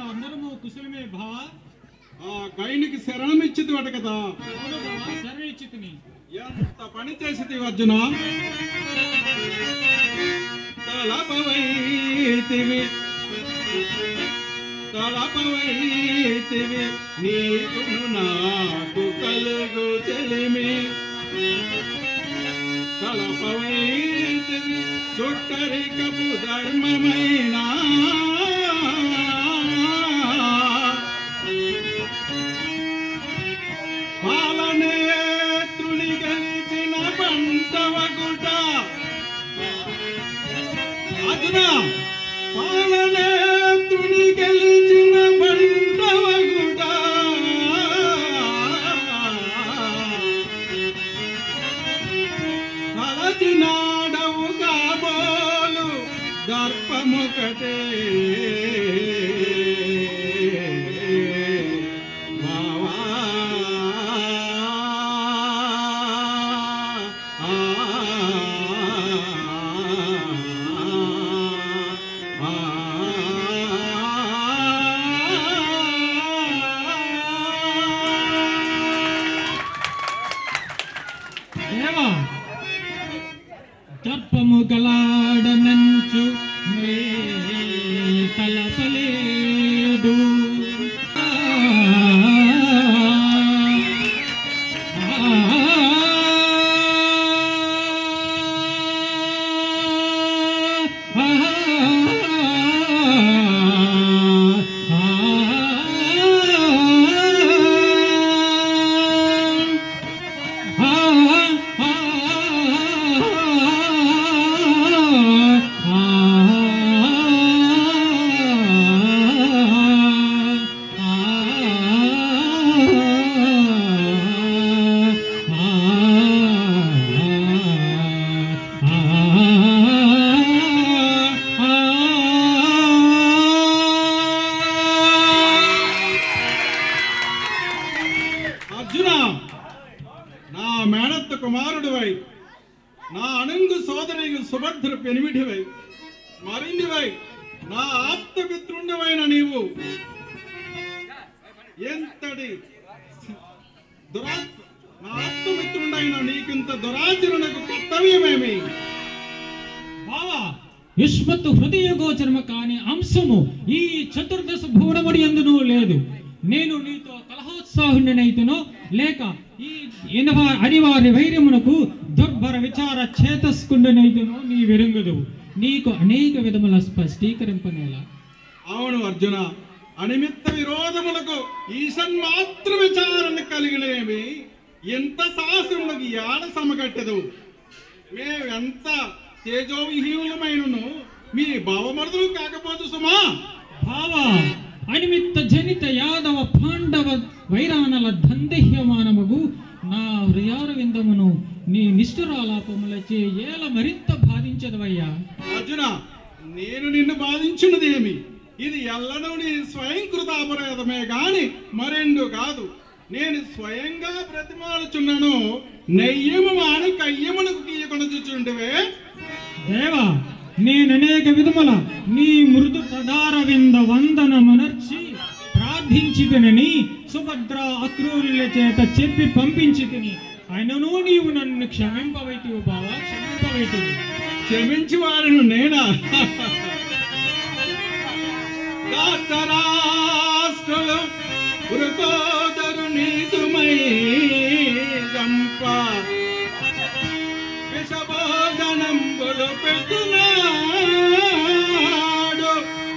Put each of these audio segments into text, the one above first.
అందరము కుశలమే భావ ఆ గైనికి శరణమిచ్చితివట కదా అవును భావ శరణిచ్చితిని ఎంత పని చేసితి అర్జున తలపవైతివి తలపవైతివి నీకును నాకు కలుగు చెలిమి తలపవైతివి చుట్టరికపు ధర్మమైన పాలనేత్రుని గెలిచిన పంటవగుట అర్జున పాలనేత్రుని గెలిచిన పంటవగుట తలచినాడవు కాబోలు దర్పముకటే బావా దేవా దర్పము గలాడనంచు మే తలపలేదు ఆ, ఆ, ఆ, అర్జున నా మేనత్త కుమారుడివై నా అణంగు సోదరి సుభద్ర పెనిమిటివై మరిన్నివై నా ఆప్తమిత్రుండవైన నీవు ఎంతటి దురా నా ఆప్తమిత్రుండైన నీకింత దురాచరణకు కర్తవ్యమేమి బావా యుష్మత్తు హృదయ గోచరము కాని అంశము ఈ చతుర్దశ భువనముడి ఎందును లేదు నేను నీతో కలహోత్సాహుడినైతునో లేక ఈ ఎనవ అనివార్య వైర్యమునకు దుర్భర విచార చేతస్కుండనైతునో నీ వెరుంగదు నీకు అనేక విధముల స్పష్టీకరింపనేలా అవును అర్జున అనిమిత్త విరోధములకు ఈశన్ మాత్ర విచారణ కలిగినవి ఎంత సాహసములకు యాడ సమగట్టదు మేమెంత తేజోవిహీనులమైనను మీ భావమరుదులు కాకపోదు సుమా భావ అనిమిత్త జనిత యాదవ పాండవ వైరానల దందహ్యమానముగు నా హృదయార విందమును నీ నిష్ఠురాలాపములచే ఏల మరింత బాధించదవయ్యా అర్జున నేను నిన్ను బాధించినది ఏమి ఇది ఎల్లనూ నీ స్వయం కృతాపరాధమే గాని మరెండు కాదు నేను స్వయంగా ప్రతిమాలుచున్నాను నెయ్యము మాని కయ్యమునకు కీయకొనచుచుంటివే దేవా నేననేక విధముల నీ మృదు పదార వింద వందనమునర్చి ప్రార్థించితినని సుభద్ర అక్రూరుల చేత చెప్పి పంపించి తిని అయినను నీవు నన్ను క్షమింపవైతివు బావా క్షమింపవైతివు క్షమించి వారిను నేనా రాష్ట్రులు వృకోదరు నీసుమై గంప విషభోజనంబులు పెట్టునాడు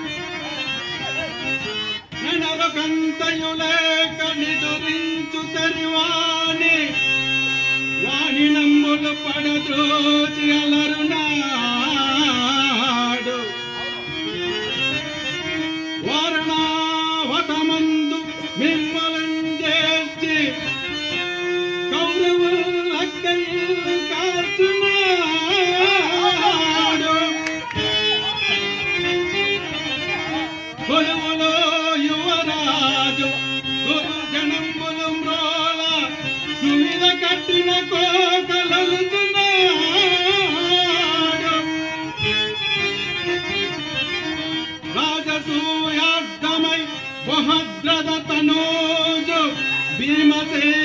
నెనరకంతయులేక నిదురించు తరివాణి వాణి నమ్ములు పడద్రోచి అలరునాడు వారణావతమందు మిమ్మలం చేర్చి కౌరవులక్కయ్యలు కార్చున్నాడు కొలువులో యువరాజు గురు జనంబులు మ్రోల సుమిద కట్టిన కోకలలుతున్నాడు రాజసూయార్థమై భీమసేనుడు